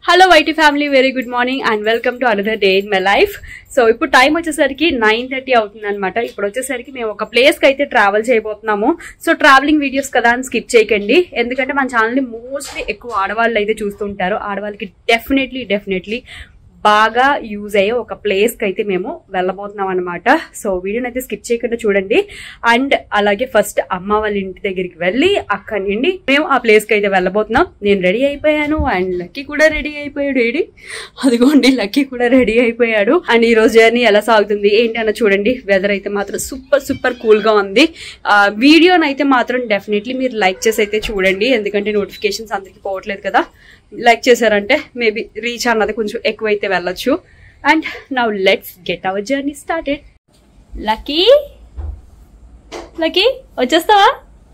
Hello YT family very good morning and welcome to another day in my life so ఇప్పుడు time వచ్చేసరికి nine thirty అవుతుంది అనమాట ఇప్పుడు వచ్చేసరికి మేము ఒక ప్లేస్ కి అయితే ట్రావెల్ చేయబోతున్నాము సో ట్రావెలింగ్ వీడియోస్ కదా అని స్కిప్ చేయకండి ఎందుకంటే మన ఛానల్ ని మోస్ట్లీ ఎక్కువ ఆడవాళ్ళు అయితే చూస్తుంటారు ఆడవాళ్ళకి డెఫినెట్లీ డెఫినెట్లీ బాగా యూజ్ అయ్యే ఒక ప్లేస్ కి అయితే మేము వెళ్ళబోతున్నాం అనమాట సో వీడియోని అయితే స్కిప్ చేయకుండా చూడండి అండ్ అలాగే ఫస్ట్ అమ్మ వాళ్ళ ఇంటి దగ్గరికి వెళ్ళి అక్కడి నుండి మేము ఆ ప్లేస్ కి అయితే వెళ్ళబోతున్నాం నేను రెడీ అయిపోయాను అండ్ లక్కీ కూడా రెడీ అయిపోయాడు ఏడి అదిగోండి లక్కీ కూడా రెడీ అయిపోయాడు అండ్ ఈ రోజు జర్నీ ఎలా సాగుతుంది ఏంటి అన్న చూడండి వెదర్ అయితే మాత్రం సూపర్ సూపర్ కూల్ గా ఉంది ఆ, వీడియోని అయితే మాత్రం డెఫినెట్లీ మీరు లైక్ చేసి అయితే చూడండి ఎందుకంటే నోటిఫికేషన్స్ అందరికి పోవట్లేదు కదా లైక్ చేశారంటే మేబీ రీచ్ అన్నది కొంచెం ఎక్కువైతే వెళ్ళొచ్చు and now let's get our journey started Lucky Lucky వచ్చేస్తావా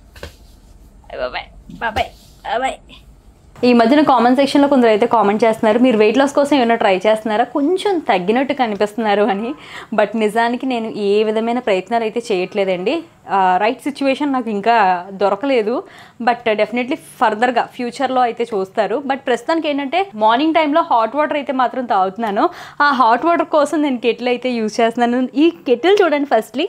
బాబాయ్ బాబాయ్ బాబాయ్ ఈ మధ్యన కామెంట్ సెక్షన్లో కొందరు అయితే కామెంట్ చేస్తున్నారు మీరు వెయిట్ లాస్ కోసం ఏమైనా ట్రై చేస్తున్నారా కొంచెం తగ్గినట్టు కనిపిస్తున్నారు అని బట్ నిజానికి నేను ఏ విధమైన ప్రయత్నాలు అయితే చేయట్లేదండి రైట్ సిచ్యువేషన్ నాకు ఇంకా దొరకలేదు బట్ డెఫినెట్లీ ఫర్దర్గా ఫ్యూచర్లో అయితే చూస్తారు బట్ ప్రస్తుతానికి ఏంటంటే మార్నింగ్ టైంలో హాట్ వాటర్ అయితే మాత్రం తాగుతున్నాను ఆ హాట్ వాటర్ కోసం నేను కెటిల్ అయితే యూజ్ చేస్తున్నాను ఈ కెటిల్ చూడండి ఫస్ట్లీ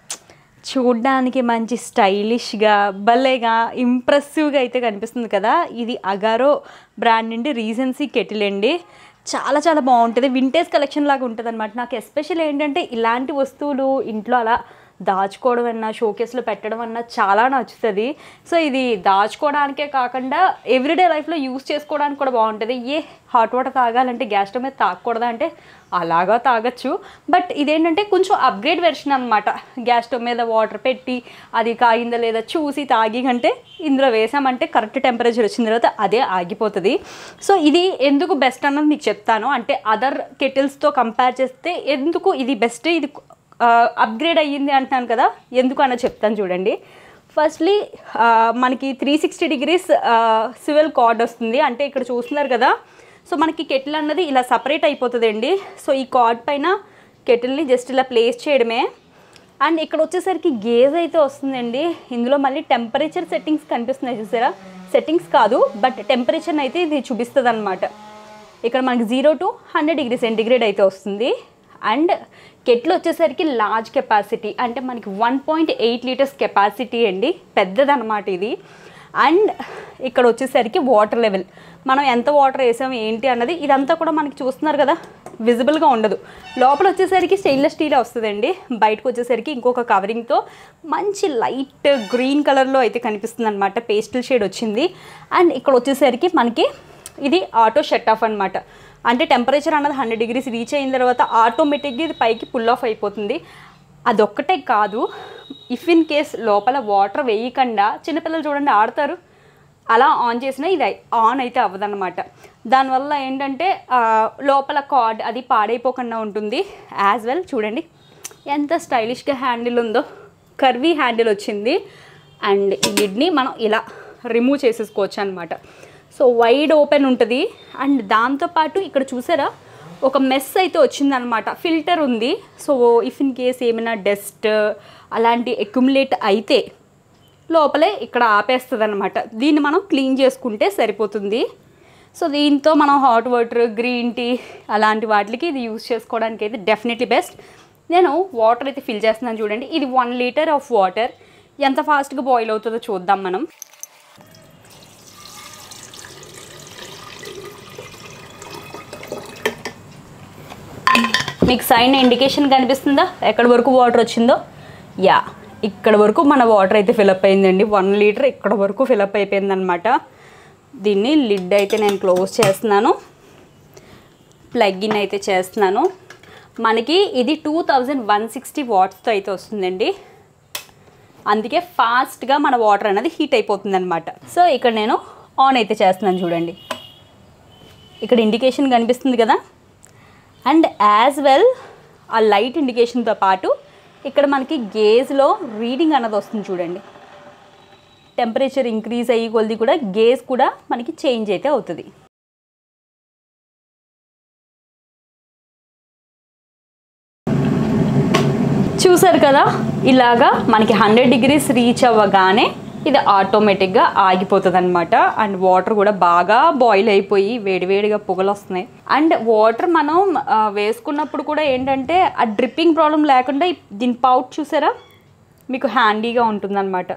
చూడ్డానికి మంచి స్టైలిష్గా భలేగా ఇంప్రెసివ్గా అయితే కనిపిస్తుంది కదా ఇది అగారో బ్రాండ్ నుండి రీజెన్సీ కెటిల్ అండి చాలా చాలా బాగుంటుంది వింటేజ్ కలెక్షన్ లాగా ఉంటుంది అనమాట నాకు ఎస్పెషల్ ఏంటంటే ఇలాంటి వస్తువులు ఇంట్లో అలా దాచుకోవడం అన్నా షోకేస్లో పెట్టడం అన్నా చాలా నచ్చుతుంది సో ఇది దాచుకోవడానికే కాకుండా ఎవ్రీడే లైఫ్లో యూస్ చేసుకోవడానికి కూడా బాగుంటుంది ఏ హాట్ వాటర్ తాగాలంటే గ్యాస్ స్టవ్ మీద తాగకూడదా అంటే అలాగా తాగొచ్చు బట్ ఇదేంటంటే కొంచెం అప్గ్రేడ్ వెర్షన్ అనమాట గ్యాస్ స్టవ్ మీద వాటర్ పెట్టి అది కాగిందా లేదా చూసి తాగి కంటే ఇందులో వేసామంటే కరెక్ట్ టెంపరేచర్ వచ్చిన తర్వాత అదే ఆగిపోతుంది సో ఇది ఎందుకు బెస్ట్ అన్నది మీకు చెప్తాను అంటే అదర్ కెటిల్స్తో కంపేర్ చేస్తే ఎందుకు ఇది బెస్ట్ ఇది అప్గ్రేడ్ అయ్యింది అంటున్నాను కదా ఎందుకు అన్న చెప్తాను చూడండి ఫస్ట్లీ మనకి three sixty degrees swivel cord వస్తుంది అంటే ఇక్కడ చూస్తున్నారు కదా సో మనకి కెటిల్ అన్నది ఇలా సపరేట్ అయిపోతుందండి సో ఈ కార్డ్ పైన కెటిల్ని జస్ట్ ఇలా ప్లేస్ చేయడమే అండ్ ఇక్కడ వచ్చేసరికి గేజ్ అయితే వస్తుందండి ఇందులో మళ్ళీ టెంపరేచర్ సెట్టింగ్స్ కనిపిస్తున్నాయి చూసారా సెట్టింగ్స్ కాదు బట్ టెంపరేచర్ని అయితే ఇది చూపిస్తుంది అనమాట ఇక్కడ మనకి zero to hundred degree centigrade అయితే వస్తుంది అండ్ కెట్లు వచ్చేసరికి లార్జ్ కెపాసిటీ అంటే మనకి one point eight litres capacity అండి పెద్దదన్నమాట ఇది అండ్ ఇక్కడ వచ్చేసరికి వాటర్ లెవెల్ మనం ఎంత వాటర్ వేసాం ఏంటి అన్నది ఇదంతా కూడా మనకి చూస్తున్నారు కదా విజిబుల్గా ఉండదు లోపల వచ్చేసరికి స్టెయిన్లెస్ స్టీల్ వస్తుందండి బయటకు వచ్చేసరికి ఇంకొక కవరింగ్తో మంచి లైట్ గ్రీన్ కలర్లో అయితే కనిపిస్తుంది అనమాట పేస్టల్ షేడ్ వచ్చింది అండ్ ఇక్కడ వచ్చేసరికి మనకి ఇది ఆటో షట్ ఆఫ్ అనమాట అంటే టెంపరేచర్ అన్నది హండ్రెడ్ డిగ్రీస్ రీచ్ అయిన తర్వాత ఆటోమేటిక్గా ఇది పైకి పుల్ ఆఫ్ అయిపోతుంది అదొక్కటే కాదు ఇఫ్ ఇన్ కేస్ లోపల వాటర్ వేయకుండా చిన్నపిల్లలు చూడండి ఆడతారు అలా ఆన్ చేసినా ఇది ఆన్ అయితే అవ్వదన్నమాట దానివల్ల ఏంటంటే ఆ, లోపల కార్డ్ అది పాడైపోకుండా ఉంటుంది యాజ్ వెల్ చూడండి ఎంత స్టైలిష్గా హ్యాండిల్ ఉందో కర్వీ హ్యాండిల్ వచ్చింది అండ్ ఈ లిడ్ని మనం ఇలా రిమూవ్ చేసేసుకోవచ్చు అనమాట సో వైడ్ ఓపెన్ ఉంటుంది అండ్ దాంతోపాటు ఇక్కడ చూసారా ఒక మెస్ అయితే వచ్చిందనమాట ఫిల్టర్ ఉంది సో ఇఫ్ ఇన్ కేస్ ఏమైనా డస్ట్ అలాంటి అక్యుములేట్ అయితే లోపలే ఇక్కడ ఆపేస్తుంది అనమాట దీన్ని మనం క్లీన్ చేసుకుంటే సరిపోతుంది సో దీంతో మనం హాట్ వాటర్ గ్రీన్ టీ అలాంటి వాటికి ఇది యూస్ చేసుకోవడానికి అయితే డెఫినెట్లీ బెస్ట్ నేను వాటర్ అయితే ఫిల్ చేస్తున్నాను చూడండి ఇది వన్ లీటర్ ఆఫ్ వాటర్ ఎంత ఫాస్ట్గా బాయిల్ అవుతుందో చూద్దాం మనం మీకు సైన్ ఇండికేషన్ కనిపిస్తుందా ఎక్కడి వరకు వాటర్ వచ్చిందో యా ఇక్కడ వరకు మన వాటర్ అయితే ఫిలప్ అయిందండి వన్ లీటర్ ఇక్కడ వరకు ఫిలప్ అయిపోయిందనమాట దీన్ని లిడ్ అయితే నేను క్లోజ్ చేస్తున్నాను ప్లగ్ ఇన్ అయితే చేస్తున్నాను మనకి ఇది టూ థౌజండ్ వన్ సిక్స్టీ వాట్స్తో అయితే వస్తుందండి అందుకే ఫాస్ట్గా మన వాటర్ అనేది హీట్ అయిపోతుంది అనమాట సో ఇక్కడ నేను ఆన్ అయితే చేస్తున్నాను చూడండి ఇక్కడ ఇండికేషన్ కనిపిస్తుంది కదా అండ్ యాజ్ వెల్ ఆ లైట్ ఇండికేషన్తో పాటు ఇక్కడ మనకి గేజ్లో రీడింగ్ అన్నది వస్తుంది చూడండి టెంపరేచర్ ఇంక్రీజ్ అయ్యి కొద్ది కూడా గేజ్ కూడా మనకి చేంజ్ అయితే అవుతుంది చూసారు కదా ఇలాగా మనకి హండ్రెడ్ డిగ్రీస్ రీచ్ అవ్వగానే ఇది ఆటోమేటిక్గా ఆగిపోతుంది అనమాట అండ్ వాటర్ కూడా బాగా బాయిల్ అయిపోయి వేడివేడిగా పొగలు వస్తున్నాయి అండ్ వాటర్ మనం ఆ, వేసుకున్నప్పుడు కూడా ఏంటంటే ఆ డ్రిప్పింగ్ ప్రాబ్లం లేకుండా ఈ- దీని పౌట్ చూసారా మీకు హ్యాండీగా ఉంటుందన్నమాట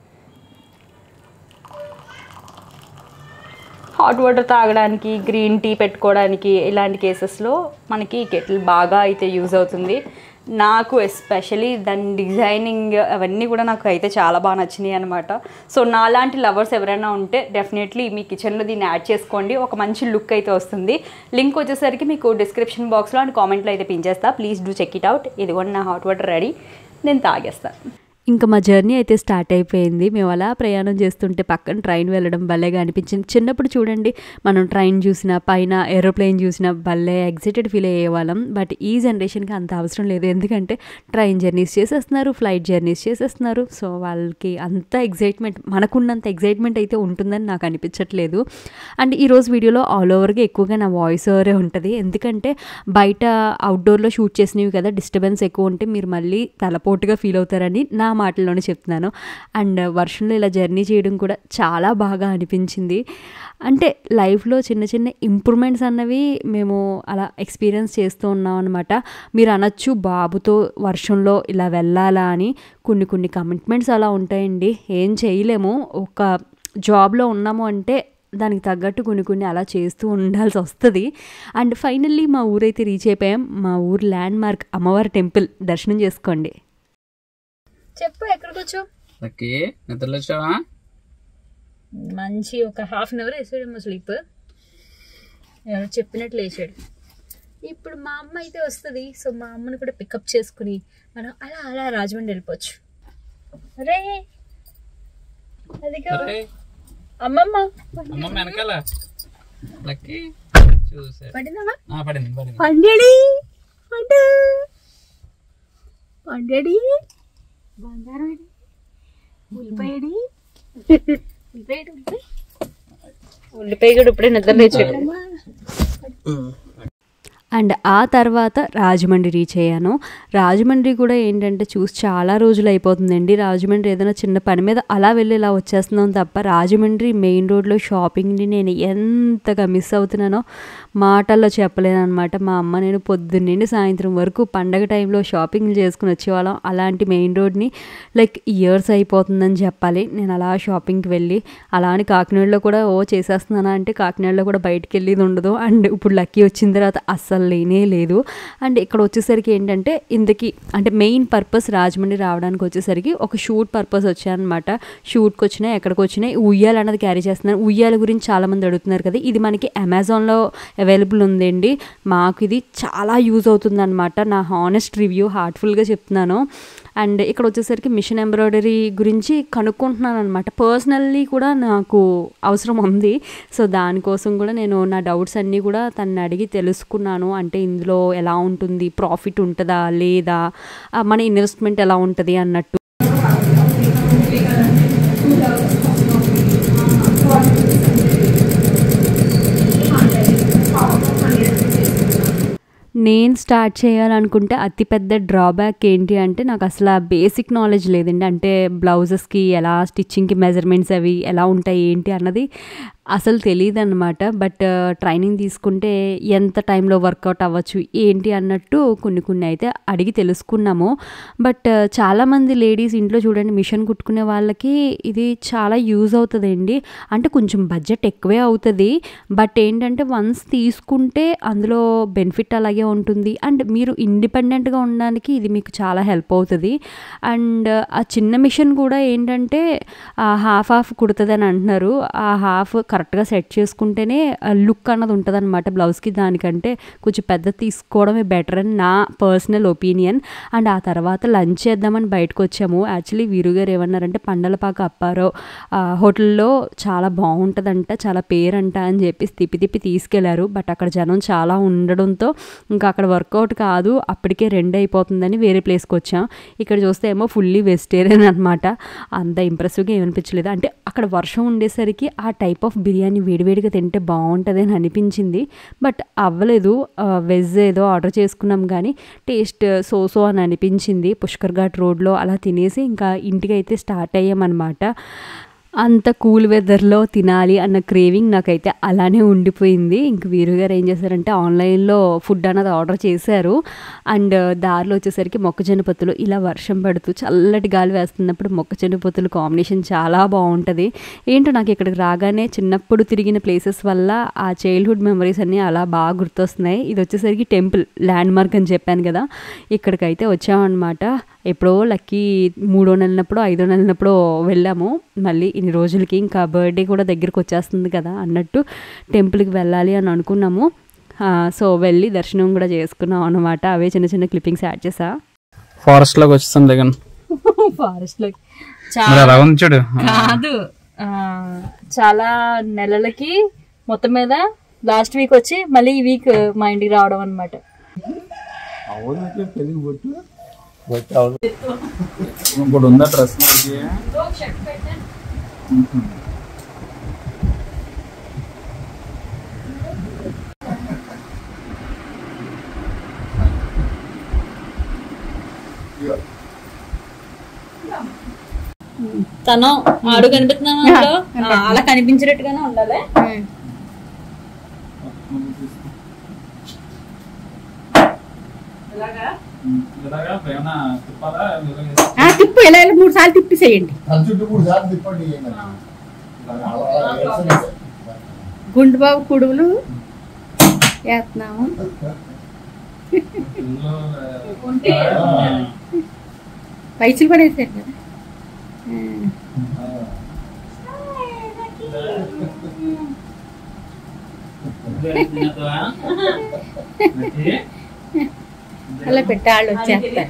హాట్ వాటర్ తాగడానికి గ్రీన్ టీ పెట్టుకోవడానికి ఇలాంటి కేసెస్లో మనకి ఈ కెటిల్ బాగా అయితే యూజ్ అవుతుంది నాకు ఎస్పెషలీ దాని డిజైనింగ్ అవన్నీ కూడా నాకు అయితే చాలా బాగా నచ్చినాయి అనమాట సో నాలాంటి లవర్స్ ఎవరైనా ఉంటే డెఫినెట్లీ మీ కిచెన్లో దీన్ని యాడ్ చేసుకోండి ఒక మంచి లుక్ అయితే వస్తుంది లింక్ వచ్చేసరికి మీకు డిస్క్రిప్షన్ బాక్స్లో అండ్ కామెంట్లో అయితే పిన్ చేస్తా please do check it out ఇదిగోండి నా హాట్ వాటర్ రెడీ నేను తాగేస్తాను ఇంకా మా జర్నీ అయితే స్టార్ట్ అయిపోయింది మేము అలా ప్రయాణం చేస్తుంటే పక్కన ట్రైన్ వెళ్ళడం భలేగా అనిపించింది చిన్నప్పుడు చూడండి మనం ట్రైన్ చూసినా పైన ఏరోప్లేన్ చూసినా భలే ఎగ్జైటెడ్ ఫీల్ అయ్యేవాళ్ళం బట్ ఈ జనరేషన్కి అంత అవసరం లేదు ఎందుకంటే ట్రైన్ జర్నీస్ చేసేస్తున్నారు ఫ్లైట్ జర్నీస్ చేసేస్తున్నారు సో వాళ్ళకి అంత ఎగ్జైట్మెంట్ మనకున్నంత ఎగ్జైట్మెంట్ అయితే ఉంటుందని నాకు అనిపించట్లేదు అండ్ ఈరోజు వీడియోలో ఆల్ ఓవర్గా ఎక్కువగా నా వాయిస్ ఓవరే ఉంటుంది ఎందుకంటే బయట అవుట్డోర్లో షూట్ చేసినవి కదా డిస్టర్బెన్స్ ఎక్కువ ఉంటే మీరు మళ్ళీ తలపోటుగా ఫీల్ అవుతారని నా మాటల్లోనే చెప్తున్నాను అండ్ వర్షంలో ఇలా జర్నీ చేయడం కూడా చాలా బాగా అనిపించింది అంటే లైఫ్లో చిన్న చిన్న ఇంప్రూవ్మెంట్స్ అన్నవి మేము అలా ఎక్స్పీరియన్స్ చేస్తూ ఉన్నాం అనమాట మీరు అనొచ్చు బాబుతో వర్షంలో ఇలా వెళ్ళాలా అని కొన్ని కొన్ని కమిట్మెంట్స్ అలా ఉంటాయండి ఏం చేయలేము ఒక జాబ్లో ఉన్నాము అంటే దానికి తగ్గట్టు కొన్ని కొన్ని అలా చేస్తూ ఉండాల్సి వస్తుంది అండ్ ఫైనల్లీ మా ఊరైతే రీచ్ అయిపోయాం మా ఊరు ల్యాండ్ మార్క్ అమ్మవారి టెంపుల్ దర్శనం చేసుకోండి చెప్పు ఎక్కడికి వచ్చావు లక్కీ నిద్రలో వచ్చావా మంచి ఒక హాఫ్ అన్ అవర్ వేసాడేమో స్లీప్ ఎవరో చెప్పినట్లు వేసాడు ఇప్పుడు మా అమ్మ అయితే వస్తుంది సో మా అమ్మని కూడా పికప్ చేసుకుని మనం అలా అలా రాజమండ్రి వెళ్ళిపోవచ్చు అరే అదిగో అరే అమ్మమ్మ అమ్మ వెనకాల లక్కీ చూసా పడిందా ఆ, పడింది పడింది పండడి పండు పండడి బంగారం ఉల్లిపాయడి ఉల్లిపాయ ఉల్లిపాయ కూడా ఇప్పుడే నిద్ర లేచాడు అండ్ ఆ తర్వాత రాజమండ్రి రీచ్ అయ్యాను రాజమండ్రి కూడా ఏంటంటే చూసి చాలా రోజులు అయిపోతుందండి రాజమండ్రి ఏదైనా చిన్న పని మీద అలా వెళ్ళి ఇలా వచ్చేస్తున్నాం తప్ప రాజమండ్రి మెయిన్ రోడ్లో షాపింగ్ని నేను ఎంతగా మిస్ అవుతున్నానో మాటల్లో చెప్పలేను అనమాట మా అమ్మ నేను పొద్దున్నండి సాయంత్రం వరకు పండగ టైంలో షాపింగ్ చేసుకుని వచ్చేవాళ్ళం అలాంటి మెయిన్ రోడ్ని లైక్ ఇయర్స్ అయిపోతుందని చెప్పాలి నేను అలా షాపింగ్కి వెళ్ళి అలా అని కాకినాడలో కూడా ఓ చేసేస్తున్నానా అంటే కాకినాడలో కూడా బయటికి వెళ్ళేది ఉండదు అండ్ ఇప్పుడు లక్కీ వచ్చిన తర్వాత అస్సలు లేనే లేదు అండ్ ఇక్కడ వచ్చేసరికి ఏంటంటే ఇందుకి అంటే మెయిన్ పర్పస్ రాజమండ్రి రావడానికి వచ్చేసరికి ఒక షూట్ పర్పస్ వచ్చాయన్నమాట షూట్కి వచ్చినా ఎక్కడికి వచ్చినా ఈ ఉయ్యాల అన్నది క్యారీ చేస్తున్నారు ఉయ్యాల గురించి చాలామంది అడుగుతున్నారు కదా ఇది మనకి అమెజాన్లో అవైలబుల్ ఉందండి మాకు ఇది చాలా యూజ్ అవుతుందన్నమాట నా హానెస్ట్ రివ్యూ హార్ట్ఫుల్గా చెప్తున్నాను అండ్ ఇక్కడ వచ్చేసరికి మిషన్ ఎంబ్రాయిడరీ గురించి కనుక్కుంటున్నాను అనమాట పర్సనల్లీ కూడా నాకు అవసరం ఉంది సో దానికోసం కూడా నేను నా డౌట్స్ అన్నీ కూడా తనని అడిగి తెలుసుకున్నాను అంటే ఇందులో ఎలా ఉంటుంది ప్రాఫిట్ ఉంటుందా లేదా ఆ, మన ఇన్వెస్ట్మెంట్ ఎలా ఉంటుంది అన్నట్టు నేను స్టార్ట్ చేయాలనుకుంటే అతిపెద్ద డ్రాబ్యాక్ ఏంటి అంటే నాకు అసలు ఆ బేసిక్ నాలెడ్జ్ లేదండి అంటే బ్లౌజెస్కి ఎలా స్టిచ్చింగ్కి మెజర్మెంట్స్ అవి ఎలా ఉంటాయి ఏంటి అన్నది అసలు తెలియదు అనమాట బట్ ట్రైనింగ్ తీసుకుంటే ఎంత టైంలో వర్కౌట్ అవ్వచ్చు ఏంటి అన్నట్టు కొన్ని కొన్ని అయితే అడిగి తెలుసుకున్నాము బట్ చాలామంది లేడీస్ ఇంట్లో చూడండి మిషన్ కుట్టుకునే వాళ్ళకి ఇది చాలా యూజ్ అవుతుందండి అంటే కొంచెం బడ్జెట్ ఎక్కువే అవుతుంది బట్ ఏంటంటే వన్స్ తీసుకుంటే అందులో బెనిఫిట్ అలాగే ఉంటుంది అండ్ మీరు ఇండిపెండెంట్గా ఉండడానికి ఇది మీకు చాలా హెల్ప్ అవుతుంది అండ్ ఆ చిన్న మిషన్ కూడా ఏంటంటే హాఫ్ హాఫ్ కుడుతుంది అని అంటున్నారు ఆ హాఫ్ కరెక్ట్గా సెట్ చేసుకుంటేనే లుక్ అన్నది ఉంటుంది అనమాట బ్లౌజ్కి దానికంటే కొంచెం పెద్ద తీసుకోవడమే బెటర్ అని నా పర్సనల్ ఒపీనియన్ అండ్ ఆ తర్వాత లంచ్ చేద్దామని బయటకు వచ్చాము యాక్చువల్లీ వీరు గారు ఏమన్నారంటే పండలపాక అప్పారో ఆ, హోటల్లో చాలా బాగుంటుందంట చాలా పేరంట అని చెప్పి తిప్పి తిప్పి తీసుకెళ్లారు బట్ అక్కడ జనం చాలా ఉండడంతో ఇంకా ఇంకా అక్కడ వర్కౌట్ కాదు అప్పటికే రెండు అయిపోతుందని వేరే ప్లేస్కి వచ్చాం ఇక్కడ చూస్తే ఏమో ఫుల్లీ వెజిటేరియన్ అనమాట అంత ఇంప్రెసివ్గా ఏమనిపించలేదు అంటే అక్కడ వర్షం ఉండేసరికి ఆ టైప్ ఆఫ్ బిర్యానీ వేడివేడిగా తింటే బాగుంటుంది అని అనిపించింది బట్ అవ్వలేదు వెజ్ ఏదో ఆర్డర్ చేసుకున్నాం కానీ టేస్ట్ సోసో అని అనిపించింది పుష్కర్ ఘాట్ రోడ్లో అలా తినేసి ఇంకా ఇంటికి అయితే స్టార్ట్ అయ్యామన్నమాట అంత కూల్ వెదర్లో తినాలి అన్న క్రేవింగ్ నాకైతే అలానే ఉండిపోయింది ఇంక వీరు గారు ఏం చేశారంటే ఆన్లైన్లో ఫుడ్ అన్నది ఆర్డర్ చేశారు అండ్ దారిలో వచ్చేసరికి మొక్కజొన్న పొత్తులు ఇలా వర్షం పడుతూ చల్లటి గాలి వేస్తున్నప్పుడు మొక్కజొన్న పొత్తులు కాంబినేషన్ చాలా బాగుంటుంది ఏంటో నాకు ఇక్కడికి రాగానే చిన్నప్పుడు తిరిగిన ప్లేసెస్ వల్ల ఆ చైల్డ్హుడ్ మెమరీస్ అన్నీ అలా బాగా గుర్తొస్తున్నాయి ఇది వచ్చేసరికి టెంపుల్ ల్యాండ్ మార్క్ అని చెప్పాను కదా ఇక్కడికైతే వచ్చామన్నమాట ఎప్పుడో లక్కీ మూడో నెలనప్పుడు ఐదో నెలనప్పుడు వెళ్ళాము మళ్ళీ ఇన్ని రోజులకి ఇంకా బర్త్డే కూడా దగ్గరికి వచ్చేస్తుంది కదా అన్నట్టు టెంపుల్కి వెళ్ళాలి అని అనుకున్నాము ఆ, సో వెళ్ళి దర్శనం కూడా చేసుకున్నాం అనమాట అవే చిన్న చిన్న క్లిప్పింగ్స్ యాడ్ చేసా ఫారెస్ట్ లోకి వచ్చింది దిగన్ ఫారెస్ట్లోకి మరి అలా ఉంది చూడు కాదు ఆ, చాలా నెలలకి మొత్తం మీద లాస్ట్ వీక్ వచ్చి మళ్ళీ ఈ వీక్ మా ఇంటికి రావడం అనమాట ఇంకోటి ఉందా డ్రెస్ తను ఆడు కనిపిస్తున్నాను అలా కనిపించేటట్టుగానే ఉండాలి ఇలాగా ఏమన్నా తిప్పాలా ఆ, తిప్పు ఇలా ఇలా మూడు సార్లు తిప్పిసేయండి తల చుట్టూ మూడు సార్లు తిప్పండి ఏం కాదు. ఇలా అలా అలా వేస్తేనే గుండు బాబు కుడుములు వేస్తున్నాము పైసలు కూడా వేసారు కదా ఆ. అలా పెట్టి వాళ్ళు వచ్చేస్తారు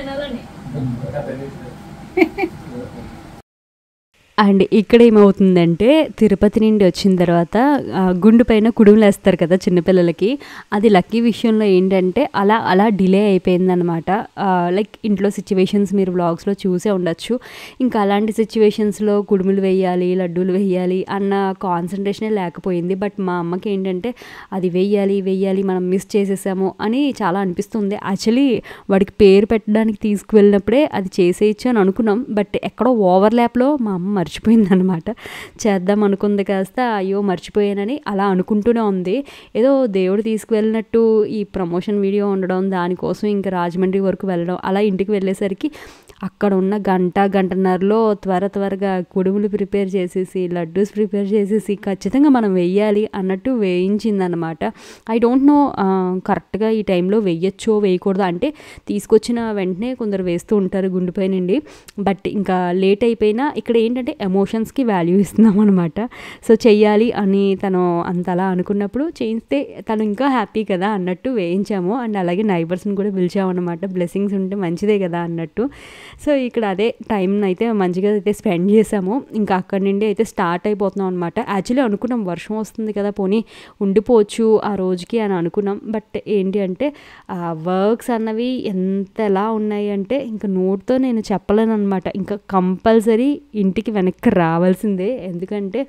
అండ్ ఇక్కడ ఏమవుతుందంటే తిరుపతి నుండి వచ్చిన తర్వాత ఆ, గుండు పైన కుడుములు వేస్తారు కదా చిన్నపిల్లలకి అది లక్కీ విషయంలో ఏంటంటే అలా అలా డిలే అయిపోయిందనమాట లైక్ ఇంట్లో సిచ్యువేషన్స్ మీరు వ్లాగ్స్లో చూసే ఉండొచ్చు ఇంకా అలాంటి సిచ్యువేషన్స్లో కుడుములు వేయాలి లడ్డూలు వేయాలి అన్న కాన్సన్ట్రేషనే లేకపోయింది బట్ మా అమ్మకి ఏంటంటే అది వెయ్యాలి వెయ్యాలి మనం మిస్ చేసేసాము అని చాలా అనిపిస్తుంది యాక్చువల్లీ వాడికి పేరు పెట్టడానికి తీసుకువెళ్ళినప్పుడే అది చేసేయచ్చు అని అనుకున్నాం బట్ ఎక్కడో ఓవర్ ల్యాప్లో మా అమ్మ మర్చిపోయింది అనమాట చేద్దాం అనుకుంది కాస్త అయ్యో మర్చిపోయానని అలా అనుకుంటూనే ఉంది ఏదో దేవుడు తీసుకువెళ్ళినట్టు ఈ ప్రమోషన్ వీడియో ఉండడం దానికోసం ఇంకా రాజమండ్రి వరకు వెళ్ళడం అలా ఇంటికి వెళ్ళేసరికి అక్కడ ఉన్న గంట గంటన్నరలో త్వర త్వరగా కుడుములు ప్రిపేర్ చేసేసి లడ్డూస్ ప్రిపేర్ చేసేసి ఖచ్చితంగా మనం వెయ్యాలి అన్నట్టు వేయించిందనమాట ఐ డోంట్ నో కరెక్ట్గా ఈ టైంలో వెయ్యొచ్చో వేయకూడదు అంటే తీసుకొచ్చిన వెంటనే కొందరు వేస్తూ ఉంటారు గుండెపై నుండి బట్ ఇంకా లేట్ అయిపోయినా ఇక్కడ ఏంటంటే ఎమోషన్స్కి వాల్యూ ఇస్తున్నాం అనమాట సో చెయ్యాలి అని తను అంతలా అనుకున్నప్పుడు చేయిస్తే తను ఇంకా హ్యాపీ కదా అన్నట్టు వేయించాము అండ్ అలాగే నైబర్స్ని కూడా పిలిచామన్నమాట బ్లెస్సింగ్స్ ఉంటే మంచిదే కదా అన్నట్టు సో ఇక్కడ అదే టైం అయితే మంచిగా అయితే స్పెండ్ చేసాము ఇంకా అక్కడి నుండి అయితే స్టార్ట్ అయిపోతున్నాం అనమాట యాక్చువల్లీ అనుకున్నాం వర్షం వస్తుంది కదా పోనీ ఉండిపోవచ్చు ఆ రోజుకి అని అనుకున్నాం బట్ ఏంటి అంటే ఆ వర్క్స్ అన్నవి ఎంతలా ఉన్నాయి అంటే ఇంకా నోట్తో నేను చెప్పలేను అనమాట ఇంకా కంపల్సరీ ఇంటికి వెనక్కి రావాల్సిందే ఎందుకంటే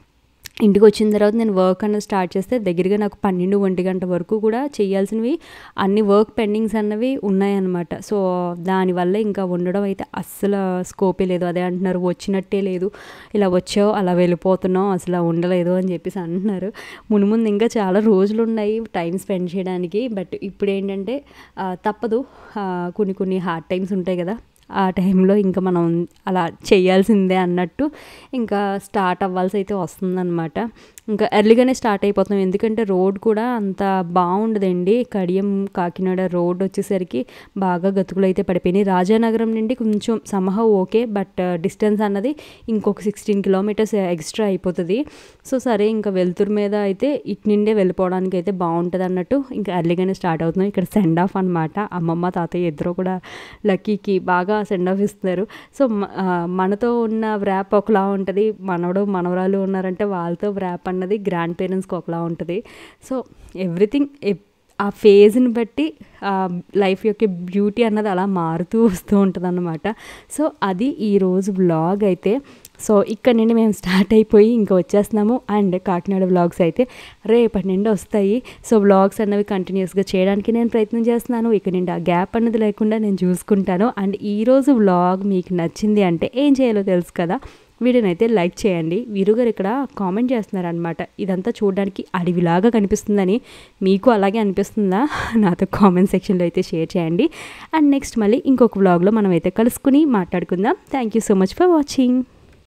ఇంటికి వచ్చిన తర్వాత నేను వర్క్ అన్నది స్టార్ట్ చేస్తే దగ్గరగా నాకు పన్నెండు ఒంటి గంట వరకు కూడా చేయాల్సినవి అన్ని వర్క్ పెండింగ్స్ అన్నవి ఉన్నాయన్నమాట సో దానివల్ల ఇంకా ఉండడం అయితే అస్సలు స్కోపే లేదు అదే అంటున్నారు వచ్చినట్టే లేదు ఇలా వచ్చావు అలా వెళ్ళిపోతున్నావు అసలు ఉండలేదు అని చెప్పేసి అంటున్నారు మును ముందు ఇంకా చాలా రోజులు ఉన్నాయి టైం స్పెండ్ చేయడానికి బట్ ఇప్పుడు ఏంటంటే ఆ, తప్పదు ఆ, కొన్ని కొన్ని హార్డ్ టైమ్స్ ఉంటాయి కదా ఆ టైంలో ఇంకా మనం అలా చేయాల్సిందే అన్నట్టు ఇంకా స్టార్ట్ అవ్వాల్సి అయితే వస్తుందన్నమాట ఇంకా ఎర్లీగానే స్టార్ట్ అయిపోతాం ఎందుకంటే రోడ్ కూడా అంత బాగుండదండి కడియం కాకినాడ రోడ్ వచ్చేసరికి బాగా గతుకులు అయితే పడిపోయినాయి రాజానగరం నుండి కొంచెం సమహ ఓకే బట్ డిస్టెన్స్ అన్నది ఇంకొక సిక్స్టీన్ కిలోమీటర్స్ ఎక్స్ట్రా అయిపోతుంది సో సరే ఇంకా వెలుతురు మీద అయితే ఇటు నిండే వెళ్ళిపోవడానికి అయితే బాగుంటుంది అన్నట్టు ఇంకా ఎర్లీగానే స్టార్ట్ అవుతున్నాం ఇక్కడ సెండ్ ఆఫ్ అనమాట అమ్మమ్మ తాతయ్య ఇద్దరు కూడా లక్కీకి బాగా సెండ్ ఆఫ్ ఇస్తున్నారు సో మ- ఆ, మనతో ఉన్న వ్రాప్ ఒకలా ఉంటుంది మనవడు మనవరాలు ఉన్నారంటే వాళ్ళతో వ్రాప్ అన్నది గ్రాండ్ పేరెంట్స్కి ఒకలా ఉంటుంది సో ఎవ్రీథింగ్ ఆ ఫేజ్ని బట్టి లైఫ్ యొక్క బ్యూటీ అన్నది అలా మారుతూ వస్తూ ఉంటుంది అన్నమాట సో అది ఈరోజు వ్లాగ్ అయితే సో ఇక్కడ నుండి మేము స్టార్ట్ అయిపోయి ఇంకా వచ్చేస్తున్నాము అండ్ కాకినాడ వ్లాగ్స్ అయితే రేపటి నుండి వస్తాయి సో వ్లాగ్స్ అన్నవి కంటిన్యూస్గా చేయడానికి నేను ప్రయత్నం చేస్తున్నాను ఇక్కడ నుండి ఆ గ్యాప్ అన్నది లేకుండా నేను చూసుకుంటాను అండ్ ఈరోజు వ్లాగ్ మీకు నచ్చింది అంటే ఏం చేయాలో తెలుసు కదా వీడియోనైతే లైక్ చేయండి వీరుగారు ఇక్కడ కామెంట్ చేస్తున్నారనమాట ఇదంతా చూడడానికి అడవిలాగా కనిపిస్తుందని మీకు అలాగే అనిపిస్తుందా నాతో కామెంట్ సెక్షన్లో అయితే షేర్ చేయండి అండ్ నెక్స్ట్ మళ్ళీ ఇంకొక వ్లాగ్లో మనం అయితే కలుసుకుని మాట్లాడుకుందాం thank you so much for watching